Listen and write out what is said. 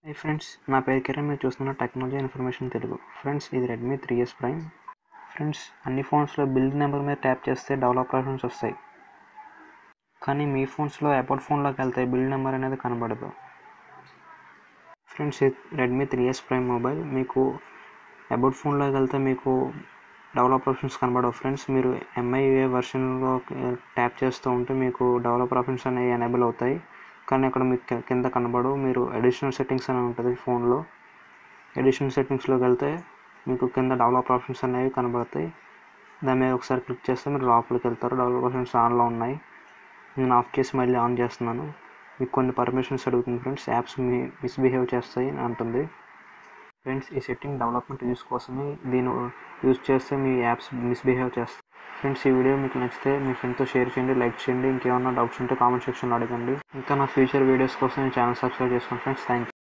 hi friends నా పేరు కిరణ్ మీరు చూస్తున్న టెక్నాలజీ ఇన్ఫర్మేషన్ తెలుగు ఫ్రెండ్స్ ఇది Redmi three S prime friends అన్ని ఫోన్స్లో బిల్డ్ నెంబర్ మీద ట్యాప్ చేస్తే డెవలప్ ఆప్షన్స్ వస్తాయి కానీ మీ ఫోన్స్లో అబౌట్ ఫోన్లోకి వెళ్తే బిల్డ్ నెంబర్ అనేది కనబడదు friends Redmi three S prime mobile మీకు అబౌట్ ఫోన్లోకి వెళ్తే మీకు డెవలప్ ఆప్షన్స్ కనబడవు ఫ్రెండ్స్ మీరు ఎంఐఏ వర్షన్లో ట్యాప్ చేస్తూ ఉంటే మీకు డెవలప్ ఆప్షన్స్ అనేవి ఎనేబుల్ అవుతాయి కానీ అక్కడ మీకు కి- కింద కనబడవు మీరు అడిషనల్ సెట్టింగ్స్ అని ఉంటుంది ఫోన్లో అడిషనల్ సెట్టింగ్స్లోకి వెళ్తే మీకు కింద డెవలప్ ఆప్షన్స్ అనేవి కనబడతాయి దాని మీద ఒకసారి క్లిక్ చేస్తే మీరు లోపలికి వెళ్తారు డెవలప్ ఆప్షన్స్ ఆన్లో ఉన్నాయి నేను ఆఫ్ చేసి మళ్ళీ ఆన్ చేస్తున్నాను మీకు కొన్ని పర్మిషన్స్ అడుగుతుంది ఫ్రెండ్స్ యాప్స్ మీ మిస్బిహేవ్ చేస్తాయి అని అంటుంది ఫ్రెండ్స్ ఈ సెట్టింగ్ డెవలప్మెంట్ యూస్ కోసమే దీన్ని యూస్ చేస్తే మీ యాప్స్ మిస్బిహేవ్ చేస్తాయి ఫ్రెండ్స్ ఈ వీడియో మీకు నచ్చితే మీ ఫ్రెండ్తో షేర్ చేయండి లైక్ చేయండి ఇంకేమన్నా డౌట్స్ ఉంటే కామెంట్ సెక్షన్లో అడగండి ఇంకా నా ఫ్యూచర్ వీడియోస్ కోసం ఛానల్ సబ్స్క్రైబ్ చేసుకోండి ఫ్రెండ్స్ థ్యాంక్ యూ